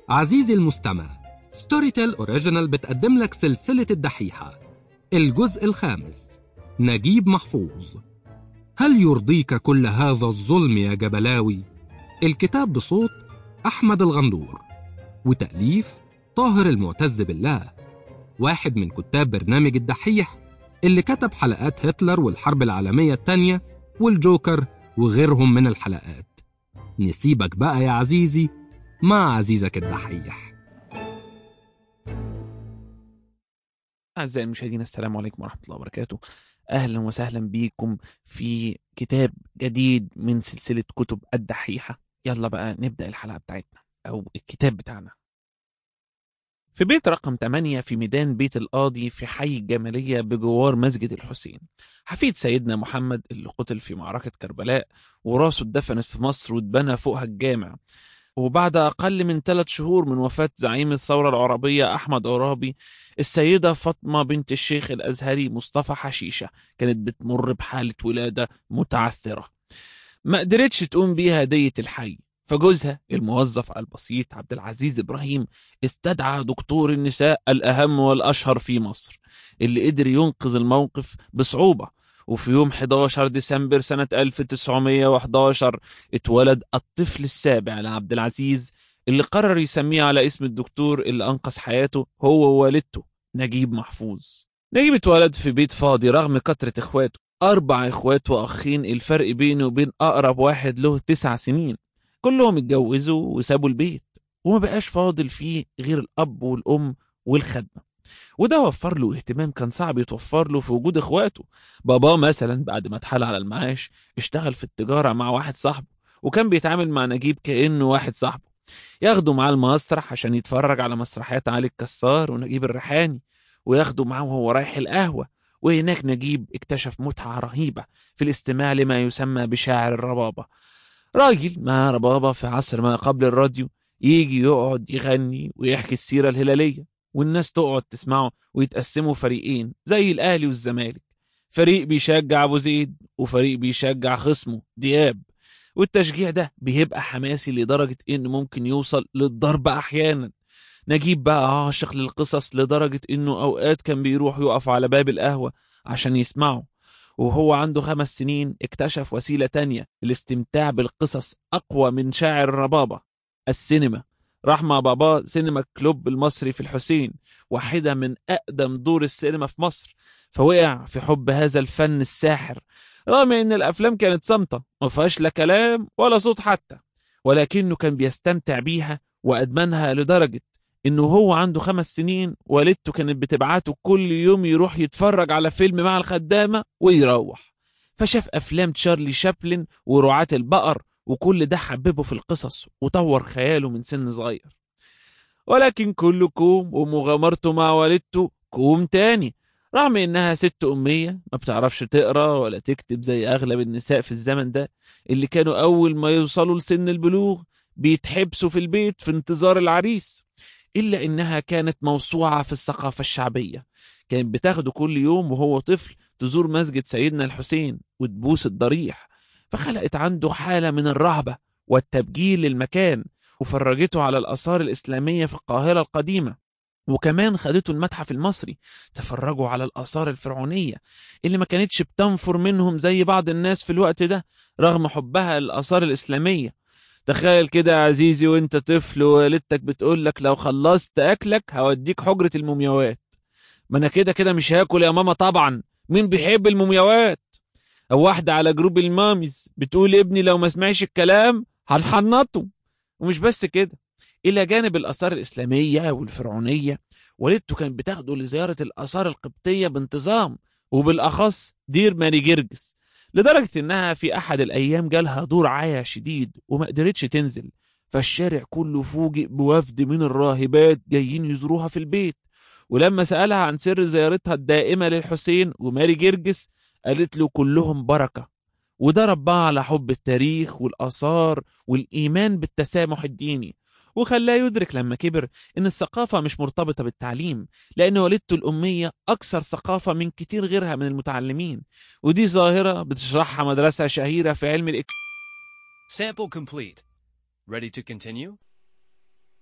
عزيزي المستمع ستوري تيل اوريجينال بتقدم لك سلسلة الدحيحة الجزء الخامس نجيب محفوظ هل يرضيك كل هذا الظلم يا جبلاوي؟ الكتاب بصوت أحمد الغندور وتأليف طاهر المعتز بالله واحد من كتاب برنامج الدحيح اللي كتب حلقات هتلر والحرب العالمية التانية والجوكر وغيرهم من الحلقات نسيبك بقى يا عزيزي مع عزيزك الدحيح أعزائي المشاهدين السلام عليكم ورحمة الله وبركاته أهلا وسهلا بيكم في كتاب جديد من سلسلة كتب الدحيحة يلا بقى نبدأ الحلقة بتاعتنا أو الكتاب بتاعنا في بيت رقم 8 في ميدان بيت القاضي في حي الجمالية بجوار مسجد الحسين حفيد سيدنا محمد اللي قتل في معركة كربلاء وراسه اتدفنت في مصر واتبنى فوقها الجامع وبعد أقل من ثلاث شهور من وفاة زعيم الثورة العربية أحمد عرابي السيدة فاطمة بنت الشيخ الأزهري مصطفى حشيشة كانت بتمر بحالة ولادة متعثرة ما قدرتش تقوم بيها هدية الحي فجوزها الموظف البسيط عبد العزيز إبراهيم استدعى دكتور النساء الأهم والأشهر في مصر اللي قدر ينقذ الموقف بصعوبة وفي يوم 11 ديسمبر سنة 1911 اتولد الطفل السابع لعبد العزيز اللي قرر يسميه على اسم الدكتور اللي أنقذ حياته هو ووالدته نجيب محفوظ نجيب اتولد في بيت فاضي رغم كثرة اخواته أربع اخوات وأخين الفرق بينه وبين أقرب واحد له تسع سنين كلهم اتجوزوا وسابوا البيت وما بقاش فاضل فيه غير الأب والأم والخدمة وده وفر له اهتمام كان صعب يتوفر له في وجود اخواته باباه مثلا بعد ما اتحال على المعاش اشتغل في التجارة مع واحد صاحبه وكان بيتعامل مع نجيب كأنه واحد صاحبه ياخده معاه المسرح عشان يتفرج على مسرحيات علي الكسار ونجيب الريحاني وياخده معاه وهو رايح القهوة وهناك نجيب اكتشف متعة رهيبة في الاستماع لما يسمى بشاعر الربابة راجل مع ربابة في عصر ما قبل الراديو يجي يقعد يغني ويحكي السيرة الهلالية والناس تقعد تسمعه ويتقسموا فريقين زي الأهلي والزمالك فريق بيشجع أبو زيد وفريق بيشجع خصمه دياب والتشجيع ده بيبقى حماسي لدرجة إنه ممكن يوصل للضرب أحيانا نجيب بقى عاشق للقصص لدرجة إنه أوقات كان بيروح يقف على باب القهوة عشان يسمعه وهو عنده خمس سنين اكتشف وسيلة تانية الاستمتاع بالقصص أقوى من شاعر الربابة السينما راح مع باباه سينما كلوب المصري في الحسين واحدة من أقدم دور السينما في مصر فوقع في حب هذا الفن الساحر رغم ان الافلام كانت صامته ما فيهاش لا كلام ولا صوت حتى ولكنه كان بيستمتع بيها وادمنها لدرجه انه هو عنده خمس سنين والدته كانت بتبعته كل يوم يروح يتفرج على فيلم مع الخدامه ويروح فشاف افلام تشارلي شابلن ورعاة البقر وكل ده حببه في القصص وطور خياله من سن صغير ولكن كل كوم ومغامرته مع والدته كوم تاني رغم انها ست اميه ما بتعرفش تقرا ولا تكتب زي اغلب النساء في الزمن ده اللي كانوا اول ما يوصلوا لسن البلوغ بيتحبسوا في البيت في انتظار العريس الا انها كانت موسوعه في الثقافه الشعبيه كانت بتاخده كل يوم وهو طفل تزور مسجد سيدنا الحسين وتبوس الضريح فخلقت عنده حاله من الرهبه والتبجيل للمكان وفرجته على الاثار الاسلاميه في القاهره القديمه وكمان خدته المتحف المصري تفرجوا على الآثار الفرعونية اللي ما كانتش بتنفر منهم زي بعض الناس في الوقت ده رغم حبها للآثار الإسلامية تخيل كده يا عزيزي وانت طفل ووالدتك بتقول لك لو خلصت أكلك هوديك حجرة المومياوات ما أنا كده كده مش هاكل يا ماما طبعا مين بيحب المومياوات أو واحدة على جروب الماميز بتقول ابني لو ما سمعش الكلام هنحنطه ومش بس كده إلى جانب الآثار الإسلامية والفرعونية والدته كانت بتاخده لزيارة الآثار القبطية بانتظام وبالأخص دير ماري جرجس لدرجة إنها في أحد الأيام جالها دور عيا شديد وما قدرتش تنزل فالشارع كله فوجئ بوفد من الراهبات جايين يزوروها في البيت ولما سألها عن سر زيارتها الدائمة للحسين وماري جرجس قالت له كلهم بركة وده رباه على حب التاريخ والآثار والإيمان بالتسامح الديني وخلاه يدرك لما كبر إن الثقافة مش مرتبطة بالتعليم لأن والدته الأمية أكثر ثقافة من كتير غيرها من المتعلمين ودي ظاهرة بتشرحها مدرسة شهيرة في علم الإك... Sample complete. Ready to continue?